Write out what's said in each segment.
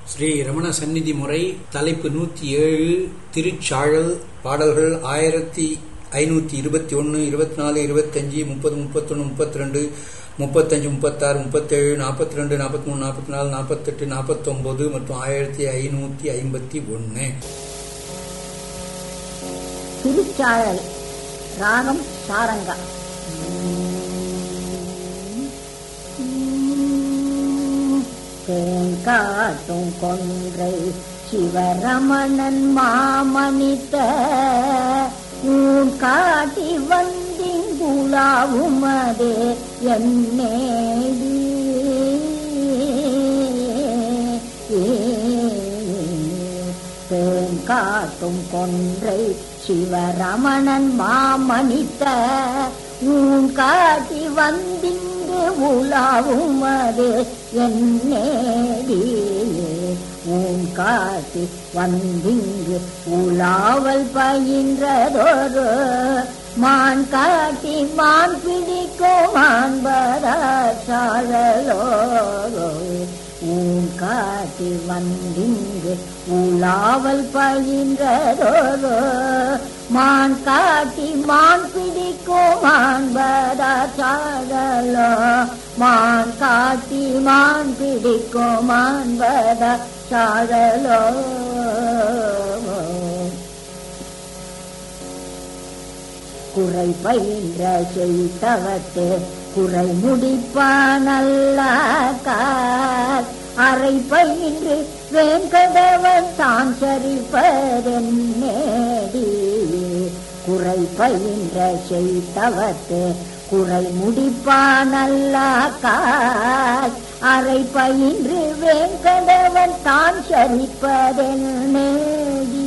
ஸ்ரீ ரமண சந்நிதி முறை தலைப்பு நூத்தி ஏழு திருச்சாழல் பாடல்கள் ஆயிரத்தி ஐநூத்தி இருபத்தி ஒன்னு இருபத்தி நாலு இருபத்தஞ்சு முப்பது முப்பத்தொன்னு முப்பத்தி ரெண்டு முப்பத்தஞ்சு முப்பத்தாறு முப்பத்தேழு நாற்பத்தி ரெண்டு நாற்பத்தி மூணு நாற்பத்தி நாலு நாற்பத்தெட்டு நாற்பத்தொன்பது மற்றும் ஆயிரத்தி ஐநூத்தி ஐம்பத்தி ஒன்னு திருச்சாழல் ராகம் சாரங்கா தேங்காட்டும் கொன்றை சிவரமணன் மாமணித்த ஊன் காட்டி வந்திங்குலாவும் அதே என்னேடி தேங்காட்டும் கொன்றை சிவரமணன் மாமணித்த ஊன் காட்டி வந்திங்கு உலாவும் அது என்னேடி ஊன் காட்டி வந்திங்கு உலாவல் பயின்றதொரு மான் காட்டி மான் பிடிக்கும் மான்பரா சாழலோ ஊன் காட்டி வந்திங்கு உலாவல் பயின்றதொரு மான் காட்டி மான் பிடிக்கும் மான்பரா சாழலோ மான் காட்டி மான் பிடிக்கும் மான்பரா சாழலோ குறை பயின்ற செய்தவத்தே குறை முடிப்பானல்ல கார் அறை பயின்று வேங்கடவன் தான் சரிப்பதென்னேடி குறை பயின்ற செய்தவத்தே குறை முடிப்பானல்ல கார் அறை பயின்று வேங்கடவன் தான் சரிப்பதென்னேடி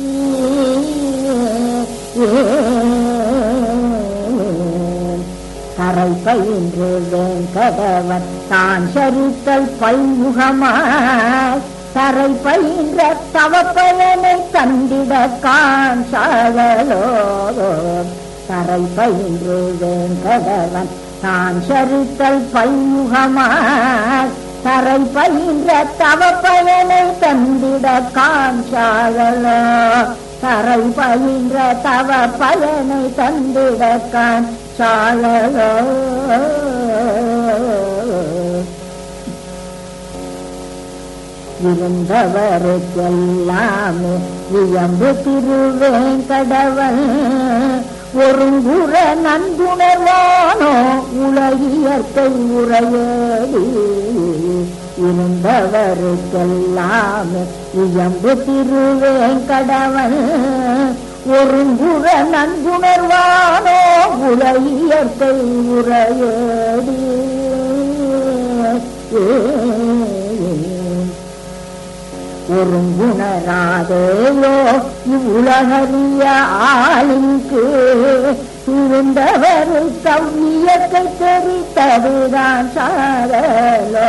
கரை பயின்று வேங்கடவன் தான் சரித்தல் பல்முகமாய் தரை பயின்ற தவப்பயனை தந்திட கான் சாழலோ தரை பயின்று வேங்கடவன் தான் சரித்தல் பல்முகமாய் தரை பயின்ற தவப்பயனை தந்திட கான் சாழலோ தரை பயின்ற தவ பயனை தந்திட கான் சாழலோ இருந்தவருக்கெல்லாமே இயம்பு திருவேங்கடவன் ஒருங்குற நன்குணர்வானோ உலகியற்கை உரையேடி இருந்தவருக்கெல்லாமே இயம்பு திருவேங்கடவன் ஒருங்குற நன்குணர்வானோ உலகியற்கை உரையேடி ஒருங்குணராதேயோ இவ்வுலகறிய ஆளுக்கு இருந்தவர் கவ்வியத்தை தெரித்ததுதான் சாரலோ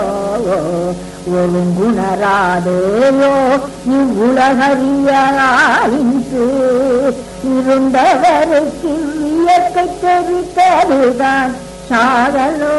ஒருங்குணராதேயோ இவ்வுலகறிய ஆளுக்கு இருந்தவருக்கு இயற்கை தெரித்ததுதான் சாரலோ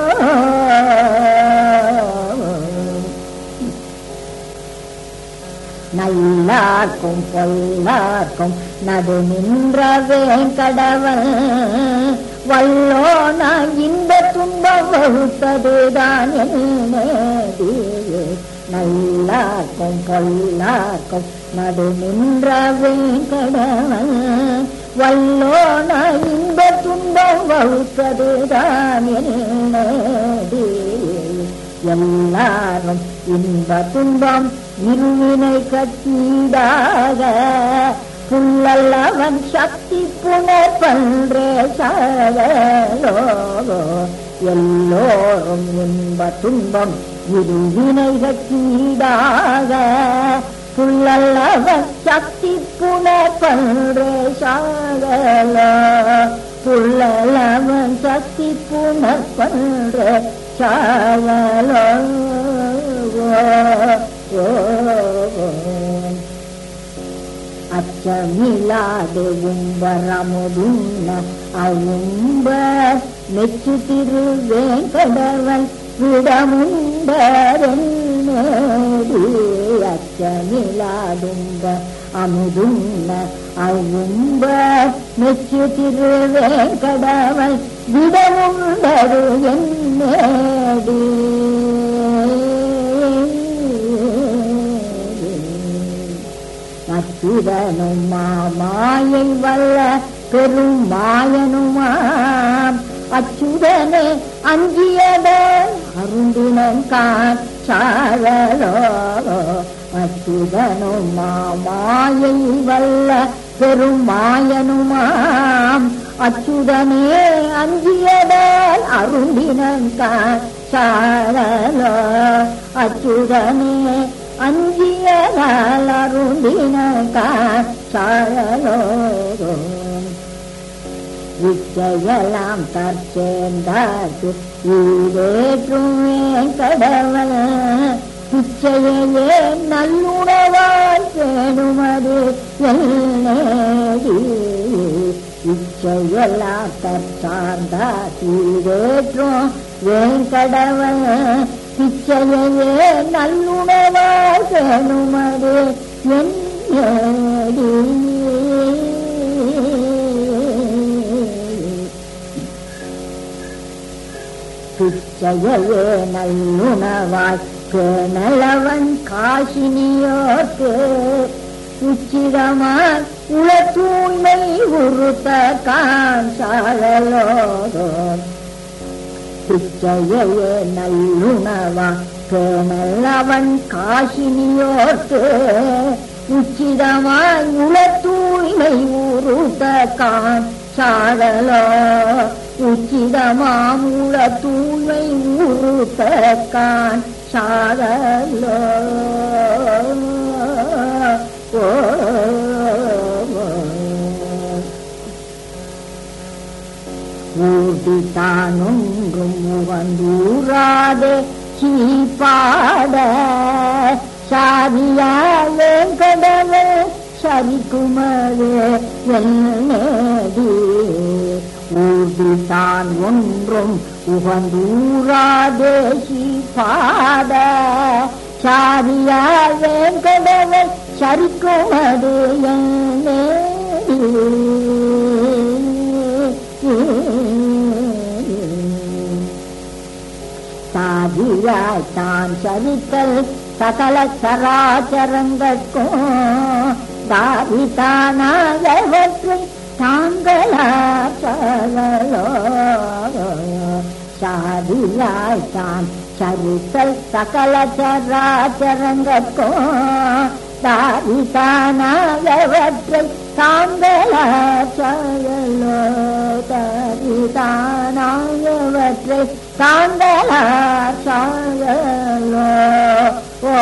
நல்லார்க்கும் பொல்லார்க்கும் நடு நின்ற வேங்கடவன் வல்லோனா இந்த துன்பம் வகுத்ததுதான் என்னேடி நல்லார்க்கும் பொல்லார்க்கும் நடு நின்ற வேங்கடவன் வல்லோனா இந்த துன்பம் வகுத்ததுதான் என்னேடி எல்லாரும் இன்ப துன்பம் இருவினை கட்டீடாக புல்லல்லவன் சக்தி புனர் பன்றே சாழலோ எல்லோரும் இன்ப துன்பம் இருவினை கட்டீடாக புல்லல்லவன் சக்தி புனர் பன்றே சாழலோ புல்லல்லவன் சக்தி புனர் பன்றே சாழலோ அச்சமில்லாது உம்பரமுதுன்ன அவும்ப மெச்சு திரு வேங்கடவன் விடமுண்டரென்னேடி എന്നേടി അച്ഛനിലാടുമ്പ അമുതുന്ന അവുമ്പ മെച്ചു തിരുവേങ്കടവൻ വിടമുണ്ടരു എന്നേടി அச்சுதனும் மாயை வல்ல பெரும் மாயனுமாம் அச்சுதனே அஞ்சியத அருந்தினன் காச்சாழலோ அச்சுதனும் மாயை வல்ல பெரும் மாயனுமாம் அச்சுதனே அஞ்சியதால் அருந்தினன் காச்சாழலோ அச்சுதனே அஞ்சியதால் அருந்தின காச்சாழலோ இச்சையெல்லாம் தற்சேர்ந்தார்க்கு ஈடேற்றுமே கடவுள் பிச்சையே நல்லுணவாய் பேணுமது எல்லேடி இச்சையெல்லாம் தற்சார்ந்தார் ஈடேற்றும் வேங்கடவள் பிச்சையே நல்லுணவாய் பேணுமது என் பிச்சையே நல்லுணவாய் பேணலவன் காசினியோர்க்கு உச்சிதமாய் உள தூய்மை உருத்த காசாழலோதோ பிச்சையே நல்லுணவா பேணலவன் காசினியோர்க்கு உச்சிதமாய் உள தூய்மை உருத்த கான் சாழலோ உச்சிதமாம் உள தூய்மை உருத்த கான் சாழலோ ஓ ஊட்டித்தானொன்றும் முகந்தூராதே சீப்பாட சாதியாலே கடவுள் சரிக்குமது என்னேடி ஊர்தித்தான் ஒன்றும் உகந்தூராதே சீப்பாட சாதியாலே கடவுள் சரிக்குமது என்னேடி சாதியாய் தான் சரித்தல் சகல சராச்சரங்கட்கும் தாவிதானாயவற்றை தாங்களா சொல்லலோ சாதியாய் தான் சரித்தல் சகல சராச்சரங்கட்கும் தாவிதானாயவற்றை தாங்களா சொல்லலோ தாவிதானாயவற்றை தாங்களா சொல்லலோ ஓ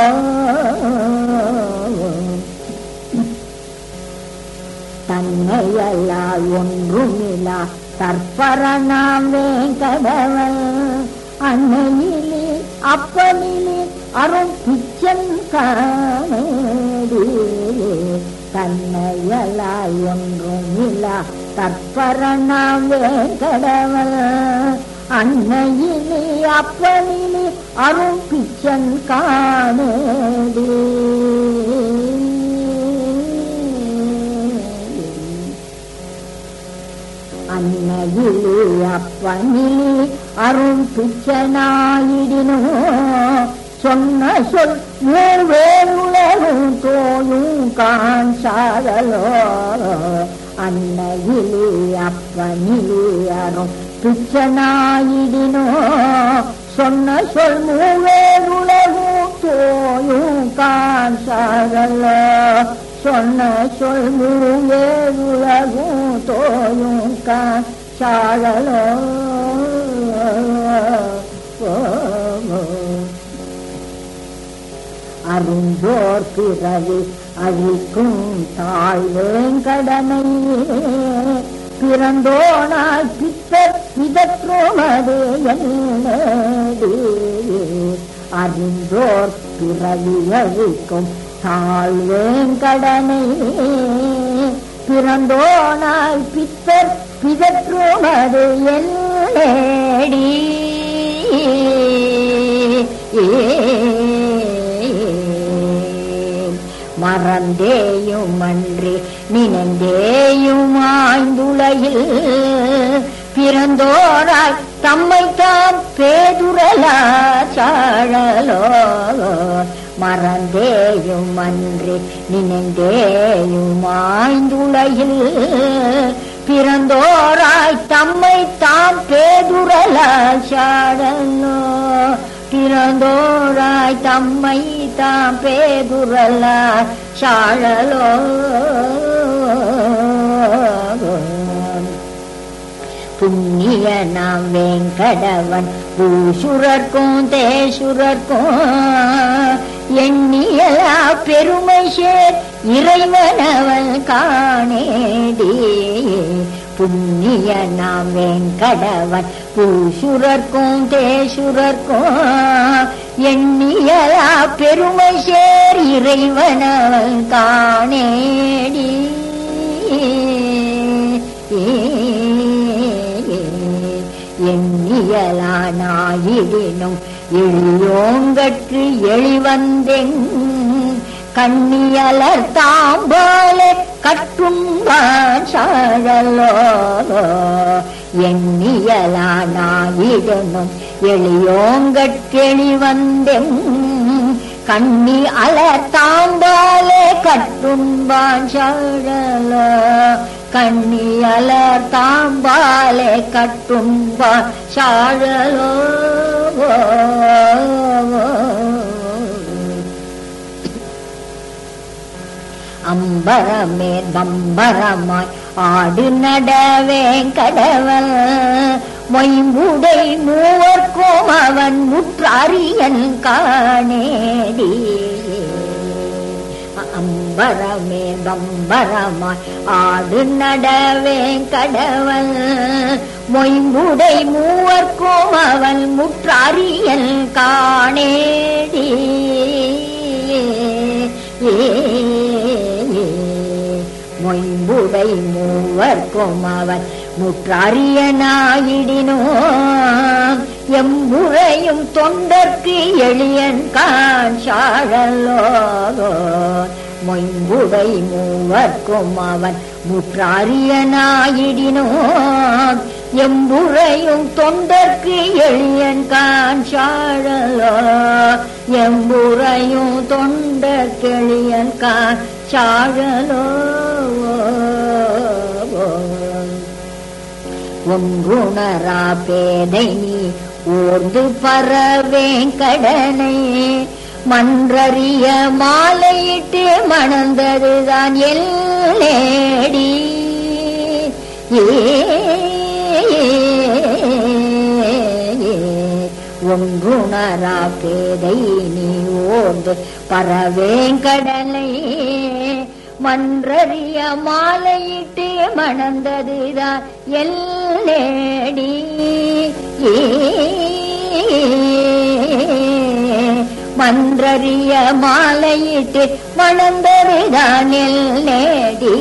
தன்னையல்லால் ஒன்றுமில்லா தற்பரணாம் வேங்கடவன் அன்னையிலே அப்பனிலே அருள் பிச்சன் காணேடி தன்னையல்லால் ஒன்றுமில்லா தற்பரணாம் வேங்கடவன் அன்னையிலே அப்பனிலே அருள் பிச்சன் காணேடி அன்னையிலே அப்பனிலே அருள் பிச்சனாயிடினோ சொன்ன சொல் மூவேளுலகும் தோயும் கான் சாதலோ அன்னையிலே அப்பனிலே அருள் பிச்சனாயிடினோ சொன்ன சொல் மூவேளுலகும் தோயும் கான் சாதலோ சொன்ன சொல் மூவேளுலகும் தோயும் கான் சாதலோ அறிந்தோர் பிறவி அழிக்கும் தாழ்வேங்கடனை பிறந்தோனாய் பித்தர் பிதற்றோமது என்னடி அறிந்தோர் பிறவி அழிக்கும் தாழ்வேங்கடனை பிறந்தோனாய் பித்தர் பிதற்றோமது என்னடி ஏ மறந்தேயும் அன்றி நினைந்தேயும் ஆய்ந்துளையில் பிறந்தோராய் தம்மை தாம் பேதுரலா சாழலோ மறந்தேயும் அன்றி நினைந்தேயும் ஆய்ந்துளையில் பிறந்தோராய் தம்மை தாம் பேதுரலா சாழலோ பிறந்தோராய் தம்மை தாம் பேதுரலா சாழலோ புண்ணிய நாம் வேங்கடவன் பூசுரர்க்கும் தேசுரர்க்கும் எண்ணியலா பெருமை சேர் இறைவனவன் காணேடி புண்ணிய நாம் வேங்கடவன் பூசுரர்க்கும் தேசுரர்க்கும் எண்ணியலா பெருமை சேர் இறைவனவன் காணேடி எண்ணியலானாயிடினும் எளியோங்கற்கு எளிவந்தெங் கண்ணியலர் தாம்பாலே கட்டும்பான் சாழலோ எண்ணியலானாயிடனும் எளியோங்கட்கெளிவந்தெங் கண்ணி அலர் தாம்பாலே கட்டும்பான் சாழலோ கண்ணி அலர் தாம்பாலே கட்டும்பான் சாழலோ அம்பரமே பம்பரமாய் ஆடு நடவே கடவல் மொயம்புடை மூவர்க்கும் அவன் முற்றாரியன் காணேடி அம்பரமே பம்பரமாய் ஆடு நடவே கடவல் மொயம்புடை மூவர்க்கும் அவன் முற்றாரியன் காணேடி மொயம்புடை மூவர்க்கும் அவன் முற்றறியனாயிடினோ எம்புறையும் தொண்டர்க்கு எளியன் கான் சாழலோ மொயம்புடை மூவர்க்கும் அவன் முற்றறியனாயிடினோ எம்புறையும் தொண்டர்க்கு எளியன் கான் சாழலோ எம்புறையும் தொண்டர்க்கு எளியன் கான் சாழலோ ஒன்றுணரா பேதை நீ ஓர்ந்து பரவேன் கடனை மன்றறிய மாலையிட்டு மணந்ததுதான் எல்லேடி ஒன்றுணரா பேதை நீ ஓர்ந்து பரவேன் கடலை மன்றறிய மாலையிட்டு மணந்ததுதான் எல்லேடி மன்றறிய மாலையிட்டு மணந்ததுதான் எல்லேடி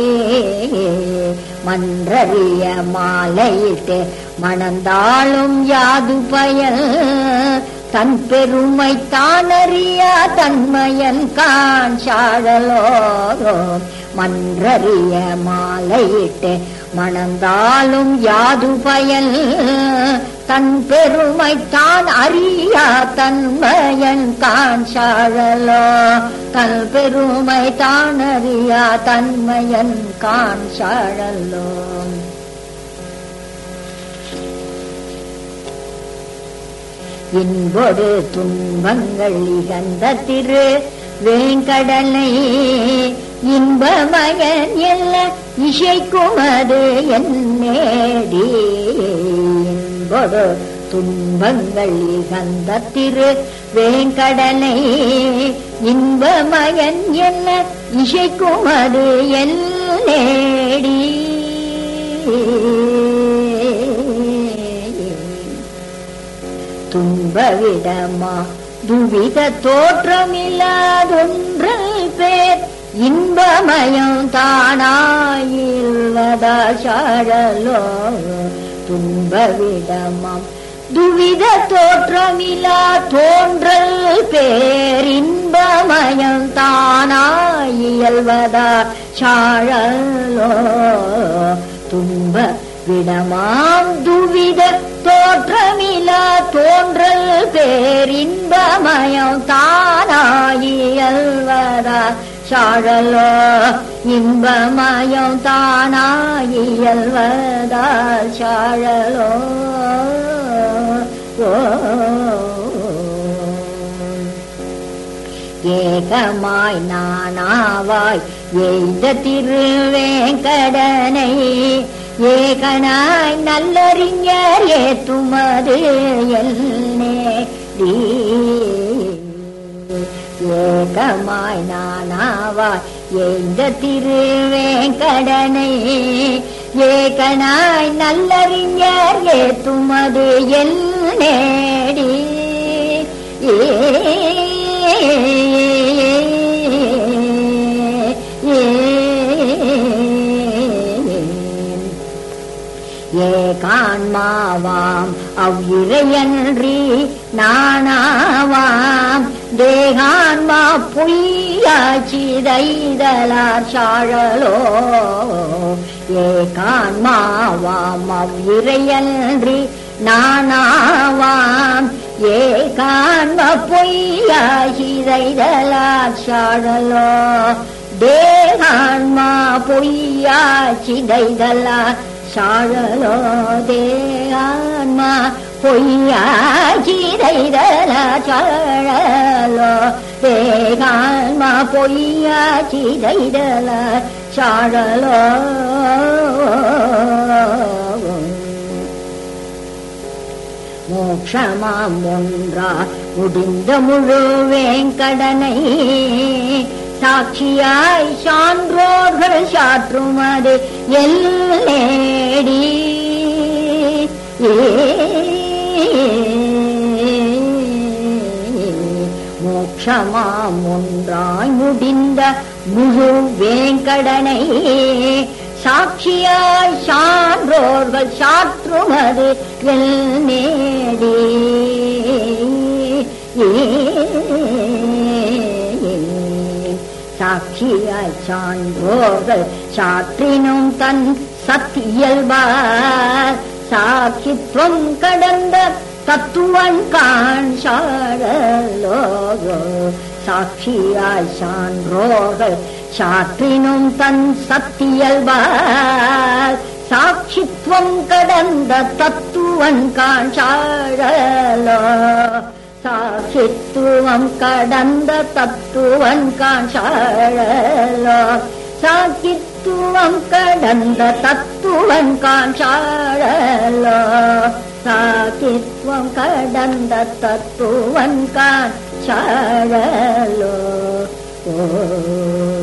மன்றறிய மாலையிட்டு மணந்தாளும் யாது பயல் தன் பெருமை தானறியா தன்மையன் கான் சாழலோ மன்றறிய மாலையிட்டு மணந்தாலும் யாது பயல் தன் பெருமை தான் அறியா தன்மையன் கான் சாழலோ தன் பெருமை தான் அறியா தன்மையன் கான் சாழலோ இன்பொடு துன்பங்கள் இகந்த திரு வேங்கடலை இன்பமகன் எல்ல இசைக்குமது என்னேடி இன்பொடு துன்பங்கள் இகந்த திரு வேங்கடலை இன்பமகன் எல்ல இசைக்குமது என்னேடி துன்பவிடமா துவித தோற்றமில்லாதொன்றல் பேர் இன்பமயம் தானாயில்லதா சாழலோ துன்பவிடமாம் துவித தோற்றமில்லா தோன்றல் பேர் இன்பமயம் தானாயில்லதா இயல்வதா சாழலோ துன்ப விடமாம் துவித தோற்றமிலா தோன்றல் பேரின்பமயம் தானாயியல்வதா சாழலோ இன்பமயம் தானாயியல்வதால் சாழலோ ஓ ஏகமாய் நானாவாய் எய்த திருவேங்கடனை ஏகனாய் நல்லறிஞர் ஏத்துமது எல்னே ஏகமாய் நானாவாய் எய்த திருவேங்கடனை ஏகனாய் நல்லறிஞர் ஏத்துமது எல் நேடி ஏகான்மாவாம் அவ்விரையன்றி நானாவாம் தேகான்மா பொய்யாச்சிதைதலார் சாழலோ ஏகான்மாவாம் அவ்விரையன்றி நானாவாம் ஏகான்ம பொய்யாச்சிதைதலார் சாழலோ தேகான்மா பொய்யாச்சிதைதலார் சாழலோ தேகான்மா பொய்யாச்சிதைதல சாழலோ தேகான்மா பொய்யாச்சிதைதல சாழலோ மோட்சமாம் ஒன்றா முடிந்த முழு வேங்கடனை சாட்சியாய் சான்றோர்கள் சாற்றுமது எல்லேடி மோட்சமாம் ஒன்றாய் முடிந்த முழு வேங்கடனை சாட்சியாய் சான்றோர்கள் சாற்றுமது எல் நேடி சாட்சியாய் சான்றோர்கள் சாற்றினும் தன் சத்தியல்பார் சாட்சித்வம் கடந்த தத்துவன் காண் சாழலோகோ சாட்சியாய் சான்றோர்கள் சாற்றினும் தன் சத்தியல்பார் சாட்சித்வம் கடந்த தத்துவன் காண் சாழலோ சாட்சித்துவம் கடந்த தத்துவன் காண்சாழலோ சாட்சித்துவம் கடந்த தத்துவன் காண்சாழலோ சாட்சித்துவம் கடந்த தத்துவன் காண்சாழலோ ஓ